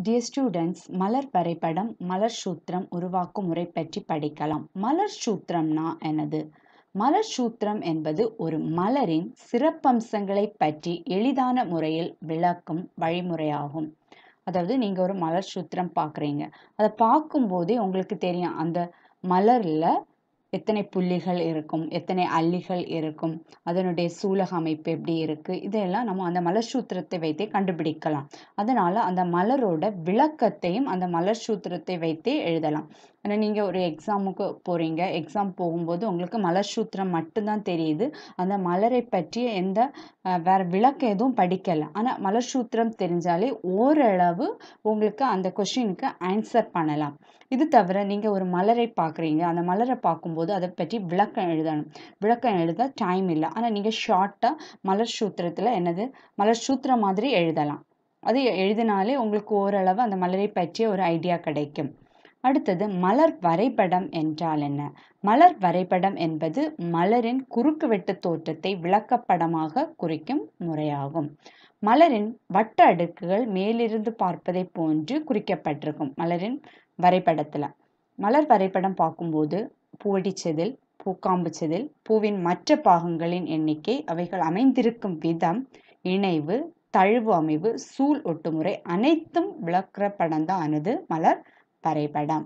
dear students மலர் வரைபடம் மலர் சூத்திரம் உருவாக்கும் முறை பற்றி படிக்கலாம் மலர் சூத்திரம்னா என்னது மலர் சூத்திரம் என்பது ஒரு மலரின் சிறப்பம்சங்களை பற்றி எளிதான முறையில் விளக்கும் வழிமுறையாகும் அதாவது நீங்க ஒரு மலர் சூத்திரம் பார்க்குறீங்க அதை பார்க்கும்போதே உங்களுக்கு தெரியும் அந்த மலர்ல எத்தனை புள்ளிகள் இருக்கும் எத்தனை அல்லிகள் இருக்கும் அதனுடைய சூலக அமைப்பு எப்படி இருக்கு இதெல்லாம் நம்ம அந்த மலர் சூத்திரத்தை வைத்தே கண்டுபிடிக்கலாம் அதனால அந்த மலரோட விளக்கத்தையும் அந்த மலர் சூத்திரத்தை வைத்தே எழுதலாம் ஆனால் நீங்கள் ஒரு எக்ஸாமுக்கு போகிறீங்க எக்ஸாம் போகும்போது உங்களுக்கு மலர் சூத்திரம் மட்டும்தான் தெரியுது அந்த மலரை பற்றிய எந்த அஹ், வேற விளக்கம் எதுவும் படிக்கல ஆனால் மலர் சூத்திரம் தெரிஞ்சாலே ஓரளவு உங்களுக்கு அந்த கொஷினுக்கு ஆன்சர் பண்ணலாம் இது தவிர நீங்கள் ஒரு மலரை பார்க்குறீங்க அந்த மலரை பார்க்கும்போது அதை பற்றி விளக்கம் எழுதணும் விளக்கம் எழுத டைம் இல்லை ஆனால் நீங்கள் ஷார்ட்டாக மலர் சூத்திரத்தில் என்னது மலர் சூத்திரம் மாதிரி எழுதலாம் அது எழுதினாலே உங்களுக்கு ஓரளவு அந்த மலரை பற்றிய ஒரு ஐடியா கிடைக்கும் அடுத்தது மலர் வரைபடம் என்றால் என்ன மலர் வரைபடம் என்பது மலரின் குறுக்குவெட்டு தோற்றத்தை விளக்கப்படமாக குறிக்கும் முறையாகும் மலரின் வட்ட அடுக்குகள் மேலிருந்து பார்ப்பதை போன்று குறிக்கப்பட்டிருக்கும் மலரின் வரைபடத்துல மலர் வரைபடம் பார்க்கும்போது பூவடி செதில் பூக்காம்பு செதில் பூவின் மற்ற பாகங்களின் எண்ணிக்கை அவைகள் அமைந்திருக்கும் விதம் இணைவு தழுவு அமைவு சூழ் ஒட்டுமுறை அனைத்தும் விளக்குற படம் தான் ஆனது மலர் வரைபடம்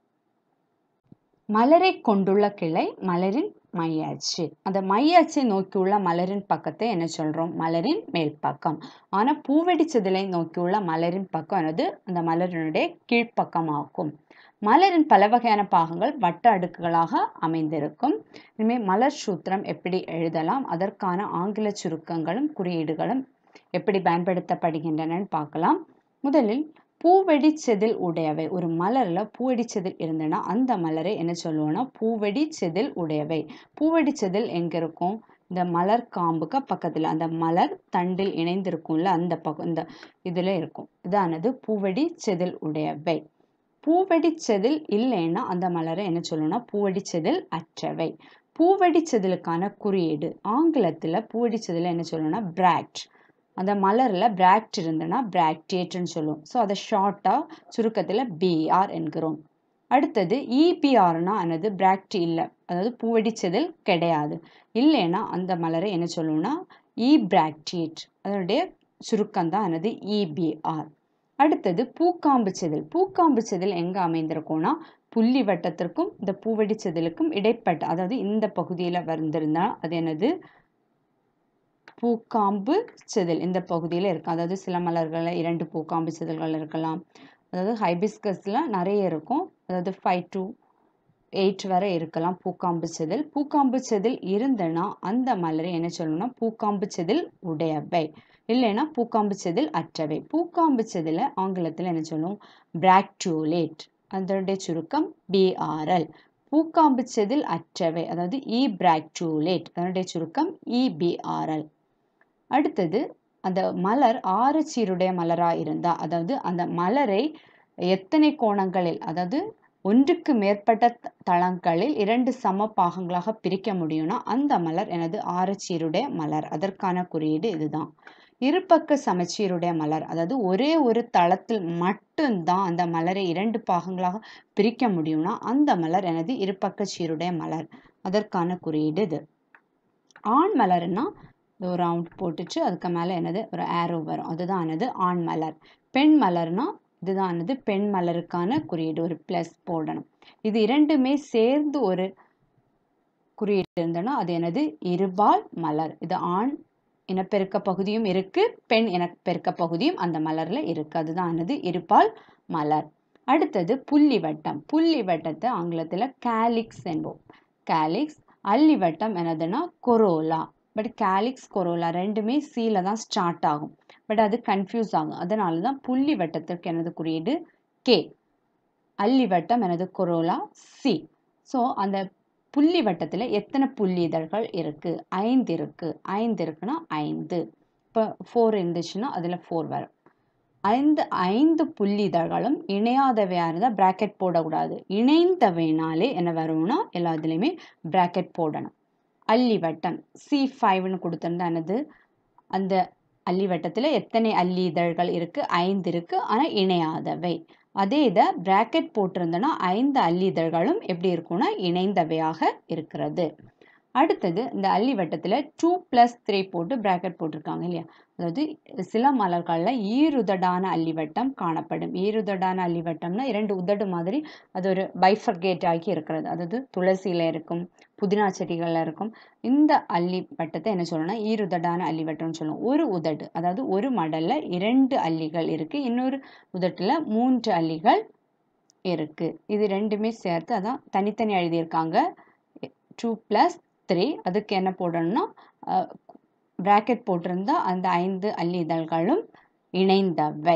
மலரை கொண்டுள்ள கிளை மலரின் மையாச்சு அந்த மையாச்சை நோக்கியுள்ள மலரின் பக்கத்தை என்ன சொல்றோம் மலரின் மேல் பக்கம் ஆனா பூவெடி செதிலை நோக்கியுள்ள மலரின் பக்கம் என்னது அந்த மலரினுடைய கீழ்ப்பக்கமாகும் மலரின் பல வகையான பாகங்கள் வட்ட அடுக்குகளாக அமைந்திருக்கும் இனிமேல் மலர் சூத்திரம் எப்படி எழுதலாம் அதற்கான ஆங்கில சுருக்கங்களும் குறியீடுகளும் எப்படி பயன்படுத்தப்படுகின்றனன்னு பார்க்கலாம் முதலில் பூவெடி செதில் உடையவை ஒரு மலர்ல பூவெடி செதில் இருந்ததுன்னா அந்த மலரை என்ன சொல்லுவோம்னா பூவெடி செதில் உடையவை பூவெடி செதில் எங்க இருக்கும் இந்த மலர் காம்புக்கு பக்கத்துல அந்த மலர் தண்டில் இணைந்திருக்கும்ல அந்த பக்கம் இந்த இதுல இருக்கும் இதானது பூவெடி செதில் உடையவை பூவெடி செதில் இல்லைன்னா அந்த மலரை என்ன சொல்லணும்னா பூவெடி செதில் அற்றவை பூவெடி செதிலுக்கான குறியீடு ஆங்கிலத்துல பூவெடி செதில் என்ன சொல்லணும்னா பிராக்ட் அந்த மலர்ல பிராக்ட் இருந்ததுன்னா பிராக்டேட்னு சொல்லுவோம் ஸோ அதை ஷார்ட்டா சுருக்கத்துல பிஆர் என்கிறோம் அடுத்தது இபிஆர்னா என்னது பிராக்ட் இல்லை அதாவது பூவெடி செதில் கிடையாது இல்லைன்னா அந்த மலரை என்ன சொல்லுவோம்னா இ பிராக்டேட் அதனுடைய சுருக்கம் தான் என்னது இபிஆர் அடுத்தது பூக்காம்பு செதில் பூக்காம்பு செதில் எங்க அமைந்திருக்கும்னா புள்ளி வட்டத்திற்கும் இந்த பூவெடி செதிலுக்கும் இடைப்பட்ட அதாவது இந்த பகுதியில வந்திருந்தா அது என்னது பூக்காம்பு செதில் இந்த பகுதியில் இருக்கும் அதாவது சில மலர்களில் இரண்டு பூக்காம்பு செதில்கள் இருக்கலாம் அதாவது ஹைபிஸ்கஸில் நிறைய இருக்கும் அதாவது ஃபைவ் டு எயிட் வரை இருக்கலாம் பூக்காம்பு செதில் பூக்காம்பு செதில் இருந்தனா அந்த மலரை என்ன சொல்லணும்னா பூக்காம்பு செதில் உடையவை இல்லைன்னா பூக்காம்பு செதில் அற்றவை பூக்காம்பு செதில ஆங்கிலத்தில் என்ன சொல்லுவோம் பிராக்டியூலேட் அதனுடைய சுருக்கம் பிஆர்எல் பூக்காம்பு செதில் அற்றவை அதாவது இ பிராக்டியூலேட் அதனுடைய சுருக்கம் இபிஆர்எல் அடுத்தது அந்த மலர் ஆறு சீருடைய மலரா இருந்தா அதாவது அந்த மலரை எத்தனை கோணங்களில் அதாவது ஒன்றுக்கு மேற்பட்ட த- தளங்களில் இரண்டு சம பாகங்களாக பிரிக்க முடியும்னா அந்த மலர் எனது ஆறு சீருடைய மலர் அதற்கான குறியீடு இதுதான் இருபக்க சமச்சீருடைய மலர் அதாவது ஒரே ஒரு தளத்தில் மட்டும்தான் அந்த மலரை இரண்டு பாகங்களாக பிரிக்க முடியும்னா அந்த மலர் எனது இருபக்க சீருடைய மலர் அதற்கான குறியீடு இது ஆண் மலர்னா ஒரு ரவுண்ட் போட்டுச்சு அதுக்கு மேலே என்னது ஒரு ஆரோ வரும் அதுதான் என்னது ஆண் மலர் பெண் மலர்னா இதுதான் என்னது பெண் மலருக்கான குறியீடு ஒரு ப்ளஸ் போடணும் இது இரண்டுமே சேர்ந்து ஒரு குறியீடு இருந்ததுன்னா அது என்னது இருபால் மலர் இது ஆண் இனப்பெருக்க பகுதியும் இருக்கு பெண் இனப்பெருக்க பகுதியும் அந்த மலர்ல இருக்கு அதுதான் என்னது இருபால் மலர் அடுத்தது புள்ளி வட்டம் புள்ளி வட்டத்தை ஆங்கிலத்துல கேலிக்ஸ் என்போம் கேலிக்ஸ் அல்லி வட்டம் என்னதுன்னா கொரோலா பட் கேலிக்ஸ் கொரோலா ரெண்டுமே சீல தான் ஸ்டார்ட் ஆகும் பட் அது கன்ஃபியூஸ் ஆகும் அதனால தான் புள்ளி வட்டத்திற்கு எனது குறியீடு கே அல்லி வட்டம் எனது கொரோலா சி ஸோ அந்த புள்ளி வட்டத்தில் எத்தனை புள்ளி இதழ்கள் இருக்கு ஐந்து இருக்கு ஐந்து இருக்குன்னா ஐந்து இப்போ ஃபோர் இருந்துச்சுன்னா அதில் ஃபோர் வரும் ஐந்து ஐந்து புள்ளி இதழ்களும் இணையாதவையா இருந்தால் பிராக்கெட் போடக்கூடாது இணைந்தவைனாலே என்ன வரும்னா எல்லாத்துலேயுமே பிராக்கெட் போடணும் அல்லி வட்டம் சி ஃபைவ்னு கொடுத்துருந்தா என்னது அந்த அல்லி வட்டத்தில் எத்தனை அல்லி இதழ்கள் இருக்கு ஐந்து இருக்கு ஆனால் இணையாதவை அதே இதை பிராக்கெட் போட்டிருந்தோன்னா ஐந்து அல்லி இதழ்களும் எப்படி இருக்கும்னா இணைந்தவையாக இருக்கிறது அடுத்தது இந்த அல்லி வட்டத்தில் டூ ப்ளஸ் த்ரீ போட்டு பிராக்கெட் போட்டிருக்காங்க இல்லையா அதாவது சில மலர்களில் ஈருதடான அல்லிவட்டம் காணப்படும் ஈருதடான அல்லிவட்டம்னா இரண்டு உதடு மாதிரி அது ஒரு பைஃபர்கேட் ஆகி இருக்கிறது அதாவது துளசியில் இருக்கும் புதினா செடிகளில் இருக்கும் இந்த அல்லி வட்டத்தை என்ன சொல்லணும்னா ஈருதடான அல்லிவட்டம்னு சொல்லுவோம் ஒரு உதடு அதாவது ஒரு மடல்ல இரண்டு அல்லிகள் இருக்கு இன்னொரு உதட்டில் மூன்று அல்லிகள் இருக்கு இது ரெண்டுமே சேர்த்து அதான் தனித்தனி எழுதியிருக்காங்க டூ ப்ளஸ் த்ரீ அதுக்கு என்ன போடணும்னா பிராக்கெட் போட்டிருந்தா அந்த ஐந்து அல்லி இதழ்களும் இணைந்தவை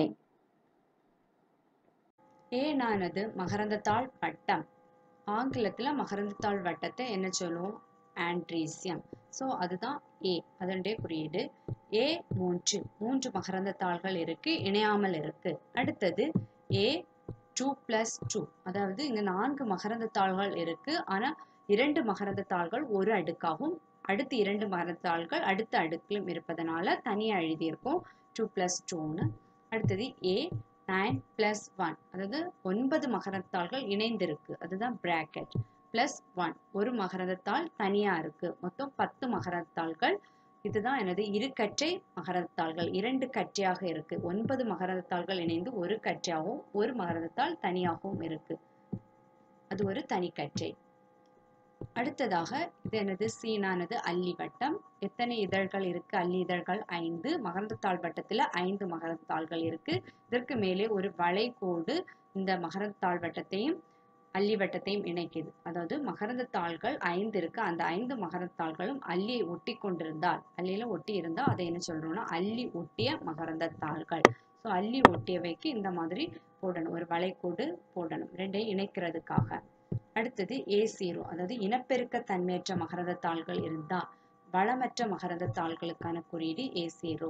ஏனானது மகரந்தத்தாள் வட்டம் ஆங்கிலத்தில் மகரந்தத்தாள் வட்டத்தை என்ன சொல்லுவோம் ஆண்ட்ரீசியம் ஸோ அதுதான் ஏ அதனுடைய குறியீடு ஏ மூன்று மூன்று மகரந்த தாள்கள் இருக்கு இணையாமல் இருக்கு அடுத்தது ஏ டூ பிளஸ் டூ அதாவது இங்க நான்கு மகரந்த தாள்கள் இருக்கு ஆனா இரண்டு மகரந்த தாள்கள் ஒரு அடுக்காகவும் அடுத்து இரண்டு மகரந்த தாள்கள் அடுத்த அடுக்கிலும் இருப்பதனால தனியாக எழுதியிருக்கோம் டூ பிளஸ் டூன்னு அடுத்தது ஏ நைன் பிளஸ் ஒன் அதாவது ஒன்பது மகரத்தாள்கள் இணைந்திருக்கு அதுதான் பிராக்கெட் பிளஸ் ஒன் ஒரு மகரத்தாள் தனியாக இருக்கு மொத்தம் பத்து மகரத்தாள்கள் இதுதான் எனது இரு கற்றை மகரத்தாள்கள் இரண்டு கற்றையாக இருக்கு ஒன்பது மகரத்தாள்கள் இணைந்து ஒரு கற்றையாகவும் ஒரு மகரத்தாள் தனியாகவும் இருக்கு அது ஒரு தனிக்கற்றை அடுத்ததாக இது எனது சீனானது அல்லி வட்டம் எத்தனை இதழ்கள் இருக்கு அல்லி இதழ்கள் ஐந்து மகரந்தாள் வட்டத்தில் ஐந்து மகரந்தாள்கள் இருக்கு இதற்கு மேலே ஒரு வளைகோடு இந்த மகரந்தாள் வட்டத்தையும் அல்லி வட்டத்தையும் இணைக்குது அதாவது மகரந்த தாள்கள் ஐந்து இருக்கு அந்த ஐந்து மகரந்த தாள்களும் அல்லியை ஒட்டி கொண்டிருந்தால் அல்லியில ஒட்டி இருந்தால் அதை என்ன சொல்றோம்னா அல்லி ஒட்டிய மகரந்த தாள்கள் ஸோ அல்லி ஒட்டியவைக்கு இந்த மாதிரி போடணும் ஒரு வளைகோடு போடணும் ரெண்டையும் இணைக்கிறதுக்காக அடுத்தது ஏ சீரோ அதாவது இனப்பெருக்க தன்மையற்ற மகரந்த தாள்கள் இருந்தா வளமற்ற மகரந்த தாள்களுக்கான குறியீடு ஏ சீரோ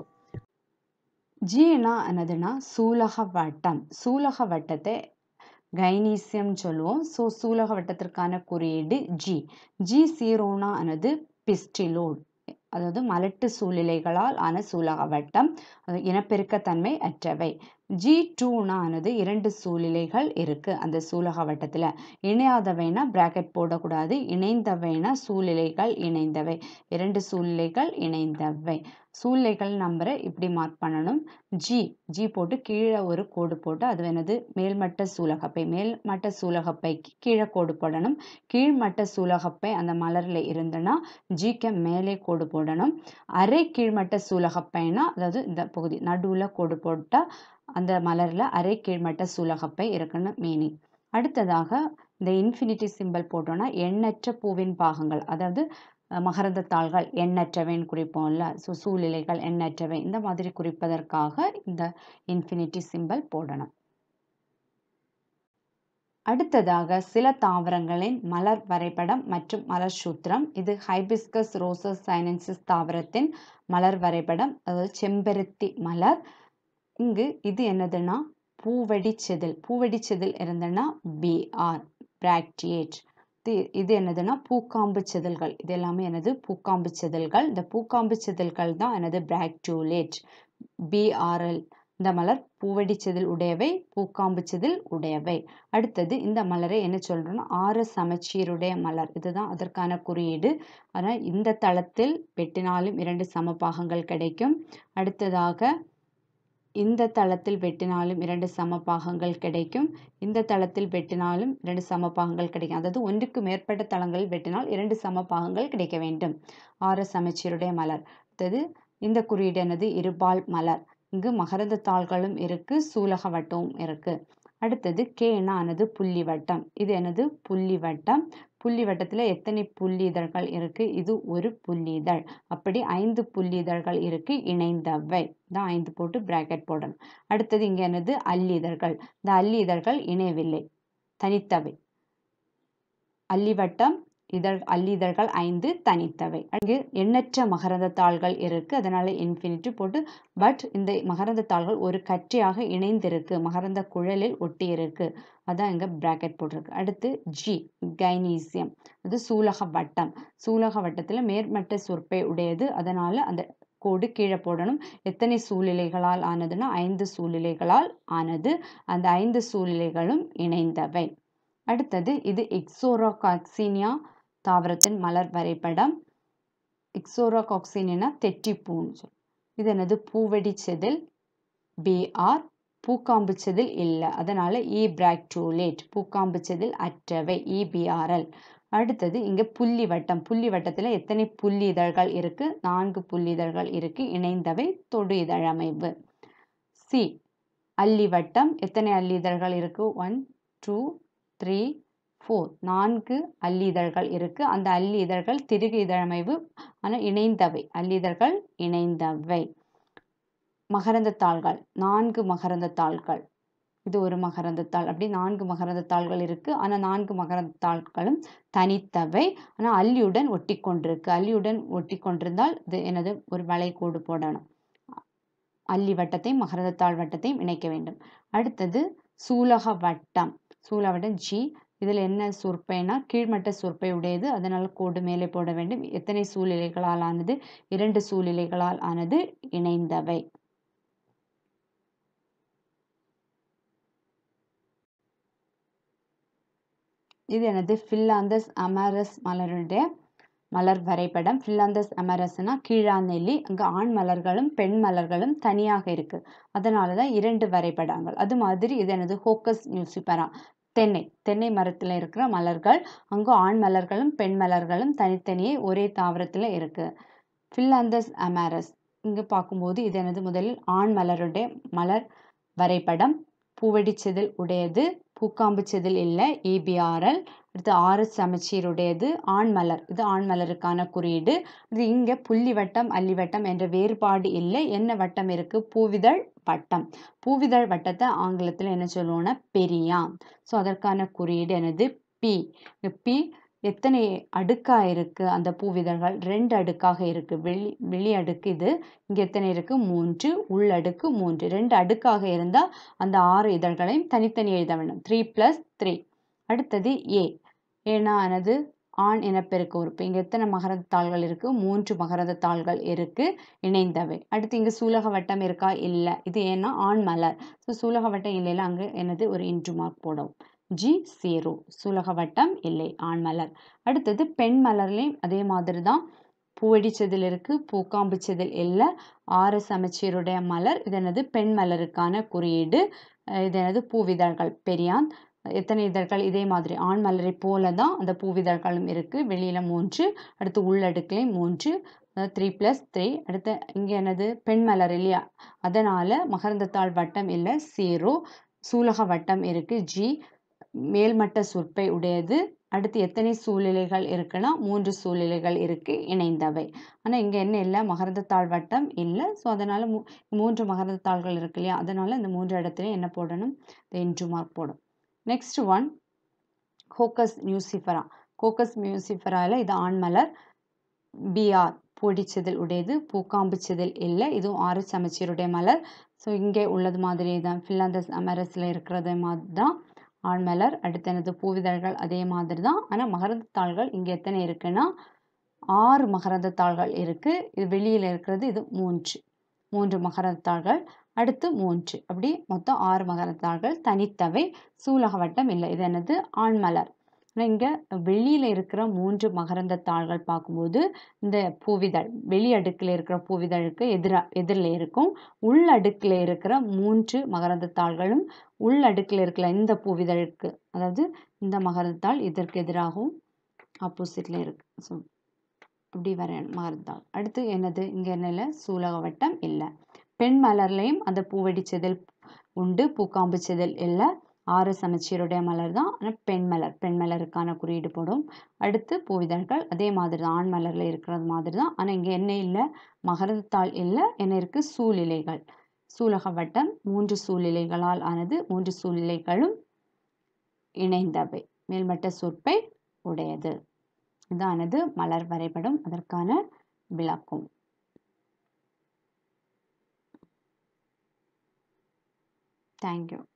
ஜீனா என்னதுன்னா சூலக வட்டம் சூலக வட்டத்தை கைனீசியம் சொல்லுவோம் ஸோ சூலக வட்டத்திற்கான குறியீடு ஜி ஜி சீரோனா ஆனது பிஸ்டிலோட் அதாவது மலட்டு சூழ்நிலைகளால் ஆன சூலக வட்டம் அது இனப்பெருக்கத்தன்மை அற்றவை ஜி டூனா ஆனது இரண்டு சூழ்நிலைகள் இருக்கு அந்த சூலக வட்டத்தில் இணையாதவைனா பிராக்கெட் போடக்கூடாது இணைந்தவைனா சூழ்நிலைகள் இணைந்தவை இரண்டு சூழ்நிலைகள் இணைந்தவை சூழ்நிலைகள் நம்பரை இப்படி மார்க் பண்ணணும் ஜி ஜி போட்டு கீழே ஒரு கோடு போட்டு அது என்னது மேல்மட்ட சூலகப்பை மேல்மட்ட சூலகப்பைக்கு கீழே கோடு போடணும் கீழ்மட்ட சூலகப்பை அந்த மலரில் இருந்துன்னா ஜிக்கு மேலே கோடு போடணும் அரை கீழ்மட்ட சூலகப்பைனா அதாவது இந்த பகுதி நடுவில் கோடு போட்டால் அந்த மலரில் அரை கீழ்மட்ட சூலகப்பை இருக்குன்னு மீனிங் அடுத்ததாக இந்த இன்ஃபினிட்டி சிம்பிள் போட்டோன்னா எண்ணற்ற பூவின் பாகங்கள் அதாவது மகரந்த தாள்கள் எண்ணற்றவைன்னு குறிப்போம்ல ஸோ சூழ்நிலைகள் எண்ணற்றவை இந்த மாதிரி குறிப்பதற்காக இந்த இன்ஃபினிட்டி சிம்பிள் போடணும் அடுத்ததாக சில தாவரங்களின் மலர் வரைபடம் மற்றும் மலர் சூத்திரம் இது ஹைபிஸ்கஸ் ரோசஸ் சைனன்சிஸ் தாவரத்தின் மலர் வரைபடம் அதாவது செம்பருத்தி மலர் இங்கு இது என்னதுன்னா பூவடி செதில் பூவடி செதில் இருந்ததுன்னா பிஆர் பிராக்டியேட் இது இது என்னதுன்னா பூக்காம்பு செதில்கள் இது எல்லாமே எனது பூக்காம்பு செதில்கள் இந்த பூக்காம்பு செதில்கள் தான் எனது பிராக்டியூலேட் பிஆர்எல் இந்த மலர் பூவடி செதில் உடையவை பூக்காம்பு செதில் உடையவை அடுத்தது இந்த மலரை என்ன சொல்றோம்னா ஆறு சமச்சீருடைய மலர் இதுதான் அதற்கான குறியீடு ஆனால் இந்த தளத்தில் வெட்டினாலும் இரண்டு சமபாகங்கள் கிடைக்கும் அடுத்ததாக இந்த தளத்தில் வெட்டினாலும் இரண்டு சமபாகங்கள் கிடைக்கும் இந்த தளத்தில் வெட்டினாலும் இரண்டு சமபாகங்கள் கிடைக்கும் அதாவது ஒன்றுக்கு மேற்பட்ட தளங்களில் வெட்டினால் இரண்டு சமபாகங்கள் கிடைக்க வேண்டும் ஆறு சமச்சீருடைய மலர் அடுத்தது இந்த குறியீடு எனது இருபால் மலர் இங்கு மகரந்த தாள்களும் இருக்கு சூலக வட்டமும் இருக்கு அடுத்தது கேனா ஆனது புள்ளி வட்டம் இது எனது புள்ளி வட்டம் புள்ளி வட்டத்தில் எத்தனை புள்ளி இதழ்கள் இருக்கு இது ஒரு புள்ளி இதழ் அப்படி ஐந்து புள்ளி இதழ்கள் இருக்கு இணைந்தவை தான் ஐந்து போட்டு பிராக்கெட் போடணும் அடுத்தது இங்கே என்னது அல்லி இதழ்கள் இந்த அல்லி இதழ்கள் இணையவில்லை தனித்தவை அல்லிவட்டம் இதழ் அல்லிதழ்கள் ஐந்து தனித்தவை அங்கு எண்ணற்ற மகரந்த தாள்கள் இருக்கு அதனால இன்ஃபினிட்டி போட்டு பட் இந்த மகரந்த தாள்கள் ஒரு கற்றியாக இணைந்திருக்கு மகரந்த குழலில் ஒட்டி இருக்கு அதான் இங்க பிராக்கெட் போட்டிருக்கு அடுத்து ஜி கைனீசியம் அது சூலக வட்டம் சூலக வட்டத்துல மேற்பட்ட சொற்பை உடையது அதனால அந்த கோடு கீழே போடணும் எத்தனை சூழ்நிலைகளால் ஆனதுன்னா ஐந்து சூழ்நிலைகளால் ஆனது அந்த ஐந்து சூழ்நிலைகளும் இணைந்தவை அடுத்தது இது எக்ஸோரோகாக்சீனியா தாவரத்தின் மலர் வரைபடம் எக்ஸோரோகாக்சீனியா தெட்டிப்பூன்னு சொல்லு இது என்னது பூவெடி செதில் பிஆர் பூக்காம்பு செதில் இல்லை அதனால இ பிராக்டூலேட் பூக்காம்பு செதில் அற்றவை இபிஆர்எல் அடுத்தது இங்க புள்ளி வட்டம் புள்ளி வட்டத்துல எத்தனை புள்ளி இதழ்கள் இருக்கு நான்கு புள்ளி இதழ்கள் இருக்கு இணைந்தவை தொடு இதழ் அமைவு சி அல்லி வட்டம் எத்தனை அல்லி இதழ்கள் இருக்கு ஒன் டூ த்ரீ ஃபோர் நான்கு அல்லி இதழ்கள் இருக்கு அந்த அல்லி இதழ்கள் திருகு இதழமைவு ஆனால் இணைந்தவை அல்லி இதழ்கள் இணைந்தவை மகரந்த தாள்கள் நான்கு மகரந்த தாள்கள் இது ஒரு மகரந்த தாள் அப்படி நான்கு மகரந்த தாள்கள் இருக்கு ஆனா நான்கு மகரந்த தாள்களும் தனித்தவை ஆனா அல்லியுடன் ஒட்டி கொண்டிருக்கு அல்லியுடன் ஒட்டி கொண்டிருந்தால் இது எனது ஒரு வளைகோடு போடணும் அல்லி வட்டத்தையும் மகரந்த தாள் வட்டத்தையும் இணைக்க வேண்டும் அடுத்தது சூலக வட்டம் சூலக வட்டம் ஜி இதில் என்ன சுருப்பைனா கீழ்மட்ட சுருப்பை உடையது அதனால் கோடு மேலே போட வேண்டும் எத்தனை சூழ்நிலைகளால் ஆனது இரண்டு சூழ்நிலைகளால் ஆனது இணைந்தவை இது எனது ஃபில்லாந்தஸ் அமாரஸ் மலருடைய மலர் வரைபடம் ஃபில்லாந்தஸ் அமாரஸ்னா கீழாநெல்லி அங்கே ஆண் மலர்களும் பெண் மலர்களும் தனியாக இருக்கு அதனால தான் இரண்டு வரைபடங்கள் அது மாதிரி இது எனது ஹோக்கஸ் நியூசிபரா தென்னை தென்னை மரத்தில் இருக்கிற மலர்கள் அங்கு ஆண் மலர்களும் பெண் மலர்களும் தனித்தனியே ஒரே தாவரத்தில் இருக்கு ஃபில்லாந்தஸ் அமாரஸ் இங்கு பார்க்கும்போது இது எனது முதலில் ஆண் மலருடைய மலர் வரைபடம் பூவெடி செதில் உடையது பூக்காம்பு செதில் இல்லை ஏபிஆர்எல் அடுத்து ஆர்எஸ் சமச்சீருடையது ஆண் மலர் இது ஆண் மலருக்கான குறியீடு இது இங்கே புள்ளி வட்டம் அல்லி வட்டம் என்ற வேறுபாடு இல்லை என்ன வட்டம் இருக்கு பூவிதழ் வட்டம் பூவிதழ் வட்டத்தை ஆங்கிலத்தில் என்ன சொல்லுவோம்னா பெரியாம் ஸோ அதற்கான குறியீடு என்னது பி பி எத்தனை அடுக்கா இருக்கு அந்த பூவிதழ்கள் ரெண்டு அடுக்காக இருக்கு வெளி வெளி அடுக்கு இது இங்க எத்தனை இருக்கு மூன்று உள்ளடுக்கு மூன்று ரெண்டு அடுக்காக இருந்தா அந்த ஆறு இதழ்களையும் தனித்தனி எழுத வேண்டும் த்ரீ பிளஸ் த்ரீ அடுத்தது ஏ ஏன்னா ஆனது ஆண் இனப்பெருக்க உறுப்பு இங்க எத்தனை மகரந்த தாள்கள் இருக்கு மூன்று மகரந்த தாள்கள் இருக்கு இணைந்தவை அடுத்து இங்க சூலக வட்டம் இருக்கா இல்ல இது ஏன்னா ஆண் மலர் ஸோ சூலக வட்டம் இல்லைல்ல அங்க என்னது ஒரு இன்ட்ரு மார்க் போடவும் ஜி சீரோ சூலக வட்டம் இல்லை ஆண் மலர் அடுத்தது பெண் மலர்லையும் அதே மாதிரி தான் பூவடிச்சதில் இருக்கு பூக்காம்பிச்சதில் இல்லை ஆறு சமச்சீருடைய மலர் இது என்னது பெண் மலருக்கான குறியீடு இது என்னது பூவிதழ்கள் பெரியான் எத்தனை இதழ்கள் இதே மாதிரி ஆண் மலரை போல தான் அந்த பூவிதழ்களும் இருக்கு வெளியில மூன்று அடுத்து உள்ளடுக்குலையும் மூன்று த்ரீ ப்ளஸ் த்ரீ அடுத்து இங்கே என்னது பெண் மலர் இல்லையா அதனால மகரந்தத்தாள் வட்டம் இல்லை சீரோ சூலக வட்டம் இருக்கு ஜி மேல்மட்ட சுற்பை உடையது அடுத்து எத்தனை சூழ்நிலைகள் இருக்குன்னா மூன்று சூழ்நிலைகள் இருக்கு இணைந்தவை ஆனால் இங்கே என்ன இல்லை மகரந்தத்தாள் வட்டம் இல்லை ஸோ அதனால மூ மூன்று மகரந்தத்தாள்கள் இருக்கு இல்லையா அதனால இந்த மூன்று இடத்துலையும் என்ன போடணும் இந்த இன்ட்ரு மார்க் போடும் நெக்ஸ்ட் ஒன் கோக்கஸ் மியூசிஃபரா கோக்கஸ் மியூசிஃபரால இது ஆண்மலர் பிஆர் பொடிச்சதில் உடையது பூக்காம்புச்சதில் இல்லை இதுவும் ஆறு சமச்சீருடைய மலர் ஸோ இங்கே உள்ளது மாதிரி தான் ஃபில்லாந்தஸ் அமரஸில் இருக்கிறது மாதிரி தான் ஆண்மலர் அடுத்து எனது பூவிதழ்கள் அதே மாதிரி தான் ஆனால் மகரந்த தாள்கள் இங்கே எத்தனை இருக்குன்னா ஆறு மகரந்த தாள்கள் இருக்கு இது வெளியில் இருக்கிறது இது மூன்று மூன்று மகரந்த தாள்கள் அடுத்து மூன்று அப்படி மொத்தம் ஆறு மகரந்த தாள்கள் தனித்தவை சூலக வட்டம் இல்லை இது என்னது ஆண்மலர் ஆனால் இங்கே வெளியில் இருக்கிற மூன்று மகரந்த தாள்கள் பார்க்கும்போது இந்த பூவிதழ் வெளி அடுக்கில் இருக்கிற பூவிதழுக்கு எதிரா எதிரில் இருக்கும் உள் அடுக்கில் இருக்கிற மூன்று மகரந்த தாள்களும் உள் அடுக்கில் இருக்கிற இந்த பூவிதழுக்கு அதாவது இந்த மகரந்தாள் இதற்கு எதிராகவும் ஆப்போசிட்ல இருக்கு ஸோ அப்படி வர மகரந்தாள் அடுத்து என்னது இங்கே என்ன சூலக வட்டம் இல்லை பெண் மலர்லையும் அந்த பூவெடி செதில் உண்டு பூக்காம்பு செதில் இல்லை ஆறு சமச்சீருடைய மலர் தான் ஆனால் பெண் மலர் பெண் மலருக்கான குறியீடு போடும் அடுத்து பூவிதழ்கள் அதே மாதிரி தான் ஆண் மலரில் இருக்கிறது மாதிரி தான் ஆனால் இங்கே என்ன இல்லை மகரத்தாள் இல்லை என்ன இருக்கு சூழ்நிலைகள் சூலக வட்டம் மூன்று சூழ்நிலைகளால் ஆனது மூன்று சூழ்நிலைகளும் இணைந்தவை மேல்மட்ட சொற்பை உடையது இதானது மலர் வரைபடம் அதற்கான விளக்கம் தேங்க்யூ